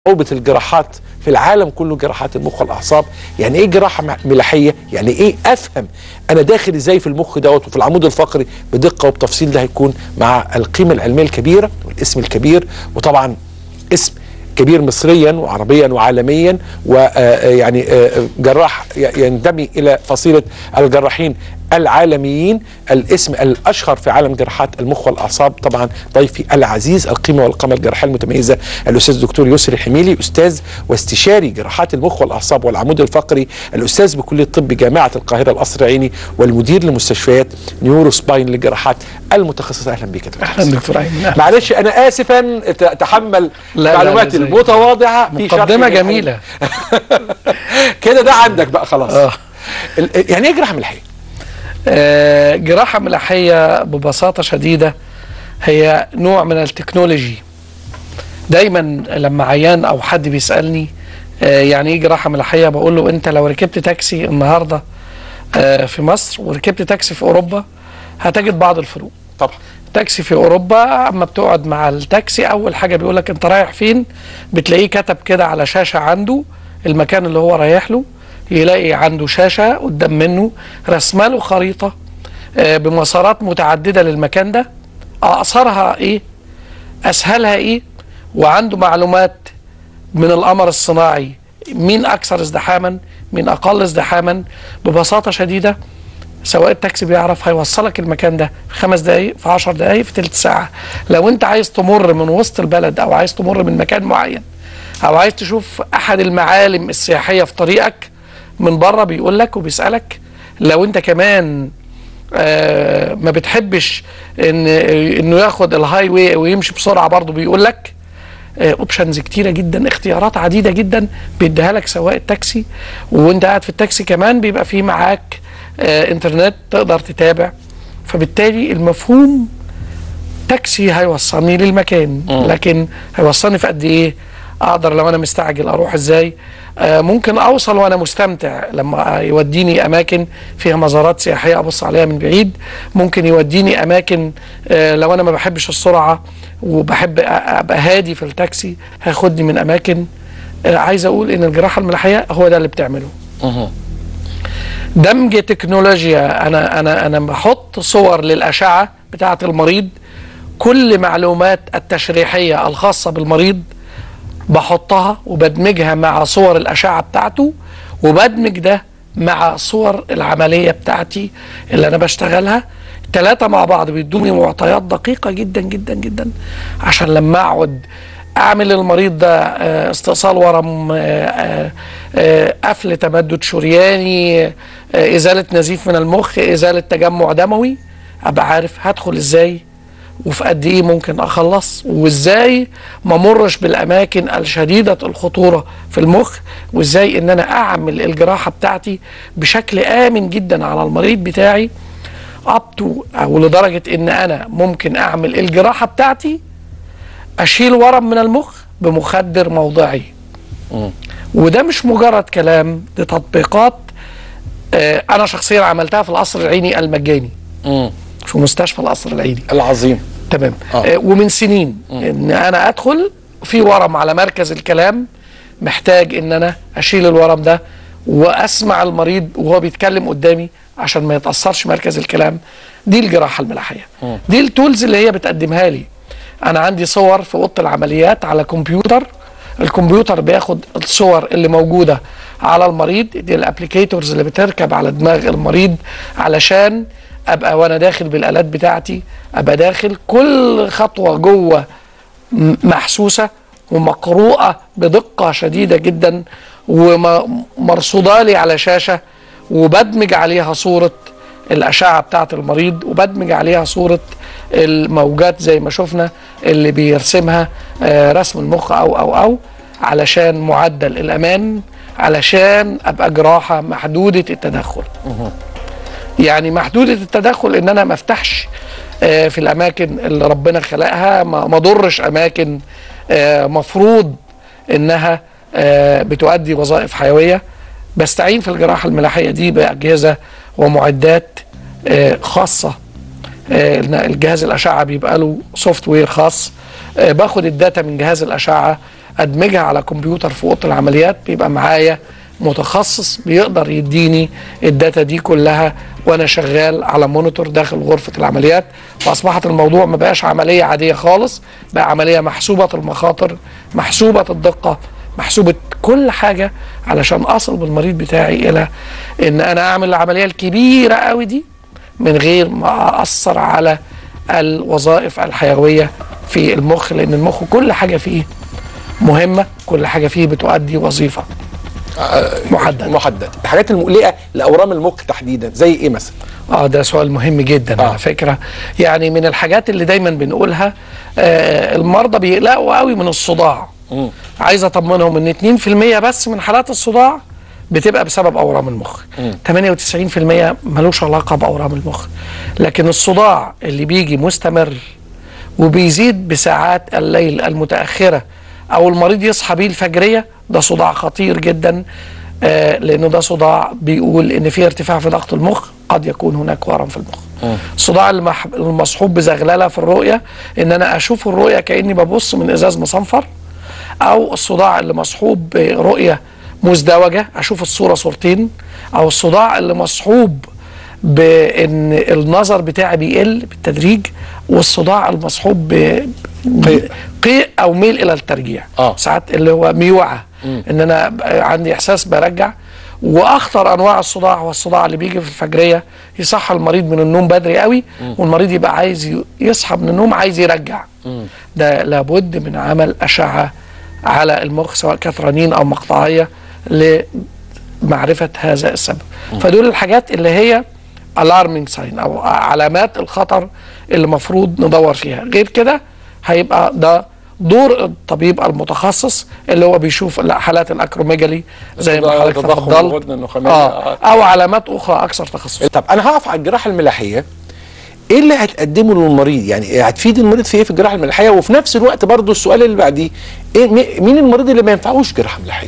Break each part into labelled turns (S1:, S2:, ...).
S1: صعوبة الجراحات في العالم كله جراحات المخ والاعصاب يعني ايه جراحه مع- ملاحيه يعني ايه افهم انا داخل ازاي في المخ دوت وفي العمود الفقري بدقه وبتفصيل ده هيكون مع القيمه العلميه الكبيره والاسم الكبير وطبعا اسم كبير مصريا وعربيا وعالميا ويعني جراح ي- ينتمي الى فصيله الجراحين العالميين الاسم الاشهر في عالم جراحات المخ والاعصاب طبعا ضيفي العزيز القيمه والقامه الجراحيه المتميزه الاستاذ الدكتور يسري حميلي استاذ واستشاري جراحات المخ والاعصاب والعمود الفقري الاستاذ بكليه الطب جامعه القاهره القصر العيني والمدير لمستشفيات نيورو سباين للجراحات المتخصصه اهلا بك يا دكتور
S2: اهلا دكتور ايمن أهلاً.
S1: معلش انا اسفا ت- تحمل
S2: لا، لا،
S1: معلوماتي
S2: لا، زي-
S1: المتواضعه في شرح
S2: مقدمة
S1: جراحة.
S2: جميلة.
S1: كده ده عندك بقى خلاص
S2: آه.
S1: ال- يعني ايه جراحه ملحيه؟
S2: آه، جراحة ملاحية ببساطة شديدة هي نوع من التكنولوجي دايما لما عيان او حد بيسألني آه، يعني ايه جراحة ملاحية بقول له انت لو ركبت تاكسي النهاردة آه، في مصر وركبت تاكسي في اوروبا هتجد بعض الفروق
S1: طبعا
S2: تاكسي في اوروبا اما بتقعد مع التاكسي اول حاجه بيقول لك انت رايح فين بتلاقيه كتب كده على شاشه عنده المكان اللي هو رايح له يلاقي عنده شاشه قدام منه رسمه له خريطه آه، بمسارات متعدده للمكان ده اقصرها ايه اسهلها ايه وعنده معلومات من القمر الصناعي مين اكثر ازدحاما مين اقل ازدحاما ببساطه شديده سواق التاكسي بيعرف هيوصلك المكان ده في خمس دقايق في عشر دقايق في تلت ساعة لو انت عايز تمر من وسط البلد او عايز تمر من مكان معين او عايز تشوف احد المعالم السياحية في طريقك من بره بيقول لك وبيسألك لو انت كمان آه ما بتحبش ان انه ياخد الهاي واي ويمشي بسرعة برضه بيقول لك اوبشنز كتيره جدا اختيارات عديده جدا بيديها لك سواق التاكسي وانت قاعد في التاكسي كمان بيبقى في معاك آه انترنت تقدر تتابع فبالتالي المفهوم تاكسي هيوصلني للمكان لكن هيوصلني في قد ايه اقدر لو انا مستعجل اروح ازاي آه ممكن اوصل وانا مستمتع لما يوديني اماكن فيها مزارات سياحيه ابص عليها من بعيد ممكن يوديني اماكن آه لو انا ما بحبش السرعه وبحب أ- ابقى هادي في التاكسي هياخدني من اماكن آه عايز اقول ان الجراحه الملاحيه هو ده اللي بتعمله دمج تكنولوجيا انا انا انا بحط صور للاشعه بتاعه المريض كل معلومات التشريحيه الخاصه بالمريض بحطها وبدمجها مع صور الاشعه بتاعته وبدمج ده مع صور العمليه بتاعتي اللي انا بشتغلها ثلاثه مع بعض بيدوني معطيات دقيقه جدا جدا جدا عشان لما اقعد اعمل للمريض ده آه، استئصال ورم آه، آه، آه، قفل تمدد شرياني آه، ازاله نزيف من المخ ازاله تجمع دموي ابقى عارف هدخل ازاي وفي قد ايه ممكن اخلص وازاي ما مرش بالاماكن الشديده الخطوره في المخ وازاي ان انا اعمل الجراحه بتاعتي بشكل امن جدا على المريض بتاعي اب تو او لدرجه ان انا ممكن اعمل الجراحه بتاعتي اشيل ورم من المخ بمخدر موضعي وده مش مجرد كلام دي تطبيقات آه، انا شخصيا عملتها في القصر العيني المجاني في مستشفى القصر العيني
S1: العظيم
S2: تمام
S1: آه.
S2: آه. ومن سنين ان انا ادخل في ورم على مركز الكلام محتاج ان انا اشيل الورم ده واسمع المريض وهو بيتكلم قدامي عشان ما يتاثرش مركز الكلام دي الجراحه الملاحيه دي التولز اللي هي بتقدمها لي انا عندي صور في اوضه العمليات على كمبيوتر الكمبيوتر بياخد الصور اللي موجوده على المريض دي الابليكيتورز اللي بتركب على دماغ المريض علشان ابقى وانا داخل بالالات بتاعتي ابقى داخل كل خطوه جوه م- محسوسه ومقروءه بدقه شديده جدا ومرصوده لي على شاشه وبدمج عليها صوره الاشعه بتاعه المريض وبدمج عليها صوره الموجات زي ما شفنا اللي بيرسمها آه، رسم المخ او او او علشان معدل الامان علشان ابقى جراحه محدوده التدخل يعني محدودة التدخل ان انا ما افتحش آه، في الاماكن اللي ربنا خلقها ما ما اضرش اماكن آه، مفروض انها آه، بتؤدي وظائف حيوية بستعين في الجراحة الملاحية دي بأجهزة ومعدات آه، خاصة آه، الجهاز الأشعة بيبقى له سوفت وير خاص آه، باخد الداتا من جهاز الأشعة ادمجها على كمبيوتر في اوضه العمليات بيبقى معايا متخصص بيقدر يديني الداتا دي كلها وانا شغال على مونيتور داخل غرفه العمليات واصبحت الموضوع ما بقاش عمليه عاديه خالص بقى عمليه محسوبه المخاطر محسوبه الدقه محسوبه كل حاجه علشان اصل بالمريض بتاعي الى ان انا اعمل العمليه الكبيره قوي دي من غير ما اثر على الوظائف الحيويه في المخ لان المخ كل حاجه فيه مهمه كل حاجه فيه بتؤدي وظيفه محدد
S1: محدد الحاجات المقلقه لاورام المخ تحديدا زي ايه مثلا
S2: اه ده سؤال مهم جدا
S1: آه.
S2: على فكره يعني من الحاجات اللي دايما بنقولها آه المرضى بيقلقوا قوي من الصداع
S1: مم.
S2: عايز اطمنهم ان 2% بس من حالات الصداع بتبقى بسبب اورام المخ 98% ملوش علاقه باورام المخ لكن الصداع اللي بيجي مستمر وبيزيد بساعات الليل المتاخره او المريض يصحى بيه الفجريه ده صداع خطير جدا آه لانه ده صداع بيقول ان في ارتفاع في ضغط المخ قد يكون هناك ورم في المخ الصداع المح- المصحوب بزغلله في الرؤيه ان انا اشوف الرؤيه كاني ببص من ازاز مصنفر او الصداع اللي مصحوب برؤيه مزدوجه اشوف الصوره صورتين او الصداع اللي مصحوب بان النظر بتاعي بيقل بالتدريج والصداع المصحوب ب
S1: قيء.
S2: قيء او ميل الى الترجيع
S1: آه.
S2: ساعات اللي هو ميوعه ان انا ب- عندي احساس برجع واخطر انواع الصداع هو الصداع اللي بيجي في الفجريه يصحى المريض من النوم بدري قوي والمريض يبقى عايز ي- يصحى من النوم عايز يرجع ده لابد من عمل اشعه على المخ سواء كانت رنين او مقطعيه لمعرفه هذا السبب فدول الحاجات اللي هي الارمينج ساين او علامات الخطر اللي المفروض ندور فيها غير كده هيبقى ده دور الطبيب المتخصص اللي هو بيشوف لا حالات الاكروميجالي زي ما
S1: تضخم
S2: حضرتك
S1: الغدة
S2: تفضلت
S1: النخامية.
S2: آه او علامات اخرى اكثر تخصص
S1: طب انا هقف على الجراحه الملاحيه ايه اللي هتقدمه للمريض يعني هتفيد المريض في ايه في الجراحه الملاحيه وفي نفس الوقت برضو السؤال اللي بعديه إيه مي- مين المريض اللي ما ينفعوش جراحه ملاحيه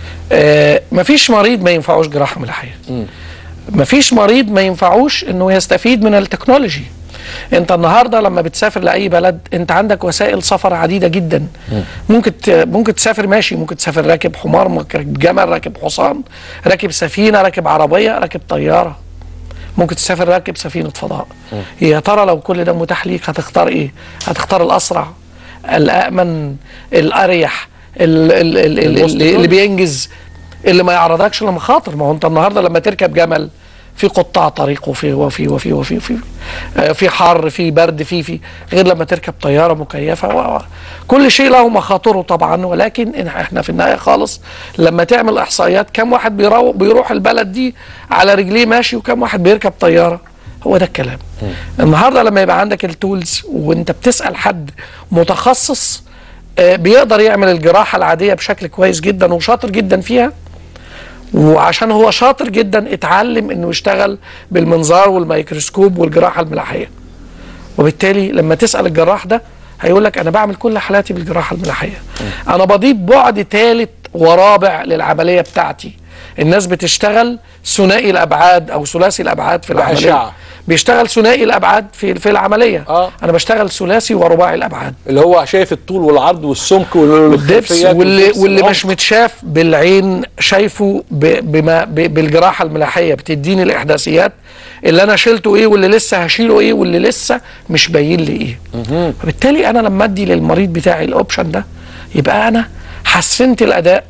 S2: آه مفيش مريض ما ينفعوش جراحه ملاحيه مفيش مريض ما ينفعوش انه يستفيد من التكنولوجي انت النهارده لما بتسافر لاي بلد انت عندك وسائل سفر عديده جدا ممكن ت- ممكن تسافر ماشي ممكن تسافر راكب حمار ممكن راكب جمل راكب حصان راكب سفينه راكب عربيه راكب طياره ممكن تسافر راكب سفينه فضاء يا ترى لو كل ده متاح ليك هتختار ايه هتختار الاسرع الامن الاريح ال- ال- ال- ال-
S1: الوسط
S2: اللي, اللي
S1: كله.
S2: بينجز اللي ما يعرضكش لمخاطر ما هو انت النهارده لما تركب جمل في قطاع طريق وفي وفي وفي وفي وفي آه، في حر في برد في في غير لما تركب طياره مكيفه و- و- كل شيء له مخاطره طبعا ولكن إن- احنا في النهايه خالص لما تعمل احصائيات كم واحد بيرو بيروح البلد دي على رجليه ماشي وكم واحد بيركب طياره هو ده الكلام النهارده لما يبقى عندك التولز وانت بتسال حد متخصص آه، بيقدر يعمل الجراحه العاديه بشكل كويس جدا وشاطر جدا فيها وعشان هو شاطر جدا اتعلم انه يشتغل بالمنظار والميكروسكوب والجراحه الملاحيه وبالتالي لما تسال الجراح ده هيقول لك انا بعمل كل حالاتي بالجراحه الملاحيه انا بضيف بعد ثالث ورابع للعمليه بتاعتي الناس بتشتغل ثنائي الابعاد او ثلاثي الابعاد في العمليه
S1: بأشعة.
S2: بيشتغل ثنائي الابعاد في في العمليه
S1: آه.
S2: انا بشتغل ثلاثي ورباعي الابعاد
S1: اللي هو شايف الطول والعرض والسمك
S2: والدبس
S1: والخلفيات
S2: واللي
S1: والدبس
S2: واللي
S1: والعمق.
S2: مش متشاف بالعين شايفه ب- بما ب- بالجراحه الملاحيه بتديني الاحداثيات اللي انا شلته ايه واللي لسه هشيله ايه واللي لسه مش باين لي ايه فبالتالي انا لما ادي للمريض بتاعي الاوبشن ده يبقى انا حسنت الاداء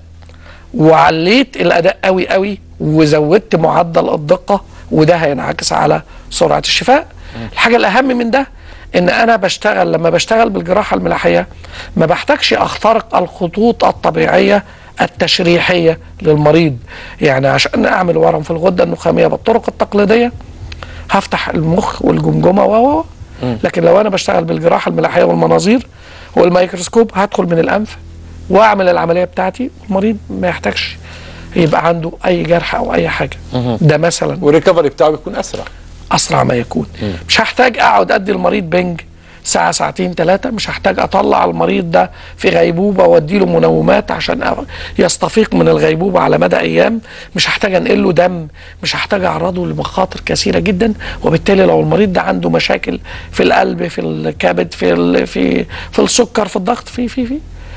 S2: وعليت الاداء قوي قوي وزودت معدل الدقه وده هينعكس على سرعه الشفاء الحاجه الاهم من ده ان انا بشتغل لما بشتغل بالجراحه الملاحيه ما بحتاجش اخترق الخطوط الطبيعيه التشريحيه للمريض يعني عشان اعمل ورم في الغده النخاميه بالطرق التقليديه هفتح المخ والجمجمه و و- لكن لو انا بشتغل بالجراحه الملاحيه والمناظير والميكروسكوب هدخل من الانف واعمل العمليه بتاعتي المريض ما يحتاجش يبقى عنده اي جرح او اي حاجه ده مثلا
S1: والريكفري بتاعه بيكون اسرع
S2: اسرع ما يكون مش هحتاج اقعد ادي المريض بنج ساعة ساعتين ثلاثة مش هحتاج اطلع المريض ده في غيبوبة وادي له منومات عشان أ- يستفيق من الغيبوبة على مدى ايام مش هحتاج انقل له دم مش هحتاج اعرضه لمخاطر كثيرة جدا وبالتالي لو المريض ده عنده مشاكل في القلب في الكبد في ال- في في السكر في الضغط في في في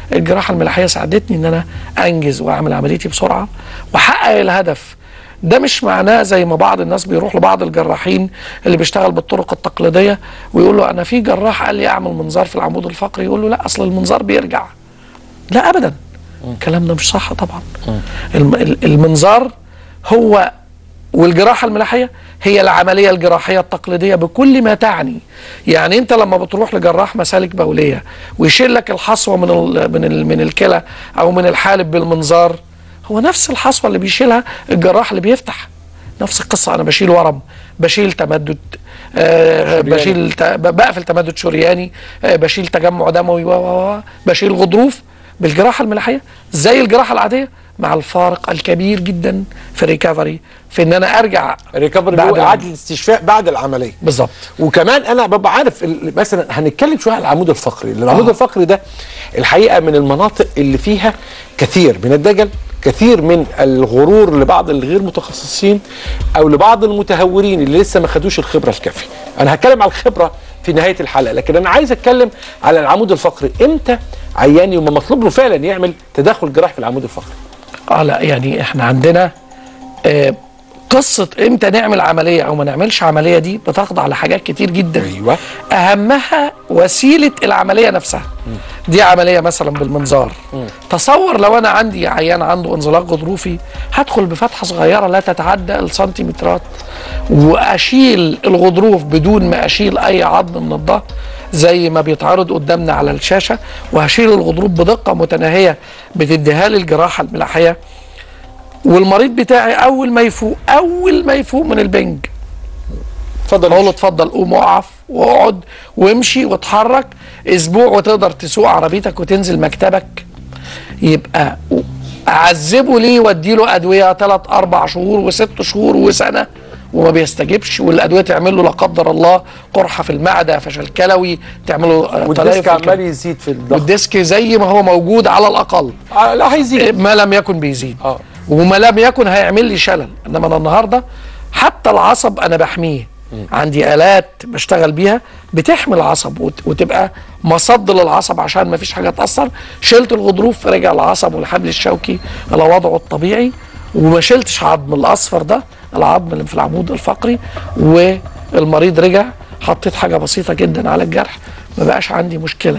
S2: الجراحه الملاحيه ساعدتني ان انا انجز واعمل عمليتي بسرعه واحقق الهدف ده مش معناه زي ما بعض الناس بيروح لبعض الجراحين اللي بيشتغل بالطرق التقليديه ويقول له انا في جراح قال لي اعمل منظار في العمود الفقري يقول له لا اصل المنظار بيرجع لا ابدا الكلام ده مش صح طبعا الم- ال- المنظار هو والجراحه الملاحيه هي العمليه الجراحيه التقليديه بكل ما تعني يعني انت لما بتروح لجراح مسالك بوليه ويشيل لك الحصوه من ال من ال من الكلى او من الحالب بالمنظار هو نفس الحصوه اللي بيشيلها الجراح اللي بيفتح نفس القصه انا بشيل ورم بشيل تمدد آه بشيل ت- ب- بقفل تمدد شرياني آه بشيل تجمع دموي و و و بشيل غضروف بالجراحه الملاحيه زي الجراحه العاديه مع الفارق الكبير جدا في الريكفري في ان انا ارجع
S1: الريكفري اللي
S2: بعد
S1: هو اعاده الاستشفاء بعد العمليه
S2: بالظبط
S1: وكمان انا ببقى عارف ال- مثلا هنتكلم شويه على العمود الفقري لأن العمود
S2: آه.
S1: الفقري ده الحقيقه من المناطق اللي فيها كثير من الدجل كثير من الغرور لبعض الغير متخصصين او لبعض المتهورين اللي لسه ما خدوش الخبره الكافيه انا هتكلم على الخبره في نهايه الحلقه لكن انا عايز اتكلم على العمود الفقري امتى عيان يبقى مطلوب له فعلا يعمل تدخل جراحي في العمود الفقري
S2: اه لا يعني احنا عندنا آه قصة امتى نعمل عملية او ما نعملش عملية دي بتخضع لحاجات كتير جدا
S1: ايوه
S2: اهمها وسيلة العملية نفسها دي عملية مثلا بالمنظار تصور لو انا عندي عيان عنده انزلاق غضروفي هدخل بفتحة صغيرة لا تتعدى السنتيمترات واشيل الغضروف بدون ما اشيل اي عظم من الظهر زي ما بيتعرض قدامنا على الشاشة وهشيل الغضروف بدقة متناهية بتديها لي الجراحة الملاحية والمريض بتاعي اول ما يفوق اول ما يفوق من البنج
S1: اتفضل
S2: اقول له اتفضل قوم اقف واقعد وامشي واتحرك اسبوع وتقدر تسوق عربيتك وتنزل مكتبك يبقى اعذبه ليه واديله ادويه ثلاث اربع شهور وست شهور وسنه وما بيستجبش والادويه تعمل له لا قدر الله قرحه في المعده فشل كلوي تعمل له آه، تليف
S1: والديسك
S2: في الكبد.
S1: عمال يزيد في الضغط
S2: والديسك زي ما هو موجود على الاقل
S1: آه، لا هيزيد
S2: ما لم يكن بيزيد
S1: اه
S2: وما لم يكن هيعمل لي شلل انما انا النهارده حتى العصب انا بحميه عندي الات بشتغل بيها بتحمي العصب وت- وتبقى مصد للعصب عشان ما فيش حاجه تاثر شلت الغضروف رجع العصب والحبل الشوكي على وضعه الطبيعي وما شلتش عظم الاصفر ده العظم اللي في العمود الفقري والمريض رجع حطيت حاجه بسيطه جدا على الجرح ما بقاش عندي مشكله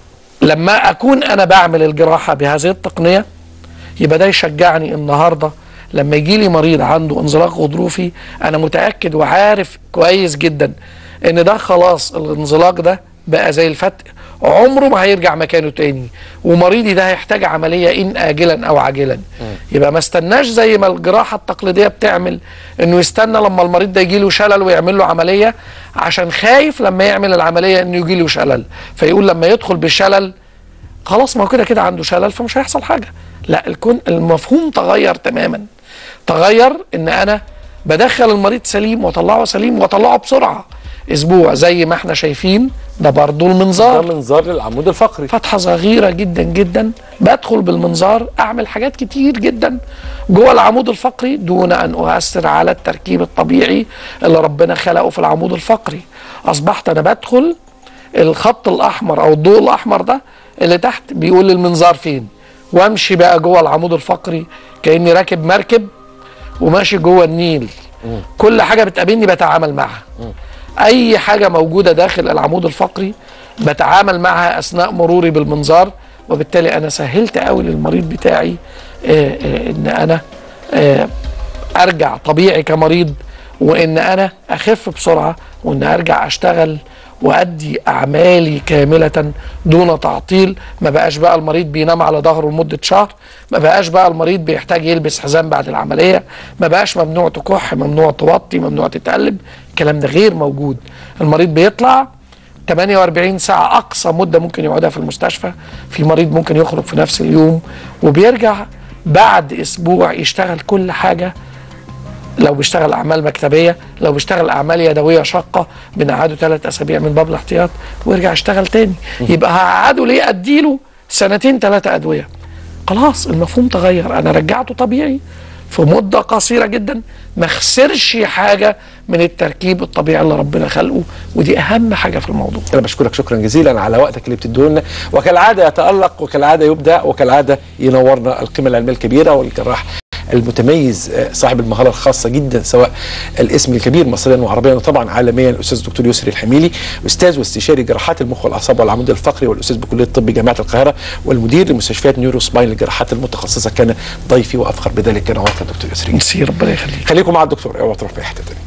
S2: لما اكون انا بعمل الجراحه بهذه التقنيه يبقى ده يشجعني النهارده لما يجي لي مريض عنده انزلاق غضروفي انا متاكد وعارف كويس جدا ان ده خلاص الانزلاق ده بقى زي الفتق عمره ما هيرجع مكانه تاني ومريضي ده هيحتاج عمليه ان اجلا او عاجلا يبقى ما استناش زي ما الجراحه التقليديه بتعمل انه يستنى لما المريض ده يجي له شلل ويعمل له عمليه عشان خايف لما يعمل العمليه انه يجي له شلل فيقول لما يدخل بالشلل خلاص ما هو كده كده عنده شلل فمش هيحصل حاجه لا الكون المفهوم تغير تماما تغير ان انا بدخل المريض سليم واطلعه سليم واطلعه بسرعه اسبوع زي ما احنا شايفين ده برضه
S1: ده
S2: المنظار
S1: منظار للعمود الفقري
S2: فتحه صغيره جدا جدا بدخل بالمنظار اعمل حاجات كتير جدا جوه العمود الفقري دون ان اؤثر على التركيب الطبيعي اللي ربنا خلقه في العمود الفقري اصبحت انا بدخل الخط الاحمر او الضوء الاحمر ده اللي تحت بيقول المنظار فين وامشي بقى جوه العمود الفقري كاني راكب مركب وماشي جوه النيل كل حاجه بتقابلني بتعامل معها اي حاجه موجوده داخل العمود الفقري بتعامل معها اثناء مروري بالمنظار وبالتالي انا سهلت قوي للمريض بتاعي آه، آه، ان انا آه، ارجع طبيعي كمريض وان انا اخف بسرعه وان ارجع اشتغل وادي اعمالي كامله دون تعطيل ما بقاش بقى المريض بينام على ظهره لمده شهر ما بقاش بقى المريض بيحتاج يلبس حزام بعد العمليه ما بقاش ممنوع تكح ممنوع توطي ممنوع تتقلب الكلام ده غير موجود المريض بيطلع 48 ساعة أقصى مدة ممكن يقعدها في المستشفى في مريض ممكن يخرج في نفس اليوم وبيرجع بعد أسبوع يشتغل كل حاجة لو بيشتغل اعمال مكتبيه لو بيشتغل اعمال يدويه شاقه بنقعده ثلاث اسابيع من باب الاحتياط ويرجع يشتغل تاني يبقى هقعده ليه اديله سنتين ثلاثه ادويه خلاص المفهوم تغير انا رجعته طبيعي في مده قصيره جدا ما خسرش حاجه من التركيب الطبيعي اللي ربنا خلقه ودي اهم حاجه في الموضوع
S1: انا بشكرك شكرا جزيلا على وقتك اللي بتديه لنا وكالعاده يتالق وكالعاده يبدع وكالعاده ينورنا القيمه العلميه الكبيره والجراح المتميز آه، صاحب المهاره الخاصه جدا سواء الاسم الكبير مصريا وعربيا وطبعا عالميا الاستاذ الدكتور يسري الحميلي استاذ واستشاري جراحات المخ والاعصاب والعمود الفقري والاستاذ بكليه الطب جامعه القاهره والمدير لمستشفيات نيورو سباين للجراحات المتخصصه كان ضيفي وافخر بذلك نورت يا دكتور يسري
S2: ميرسي ربنا يخليك
S1: خليكم مع الدكتور اوعى تروح في حته تانيه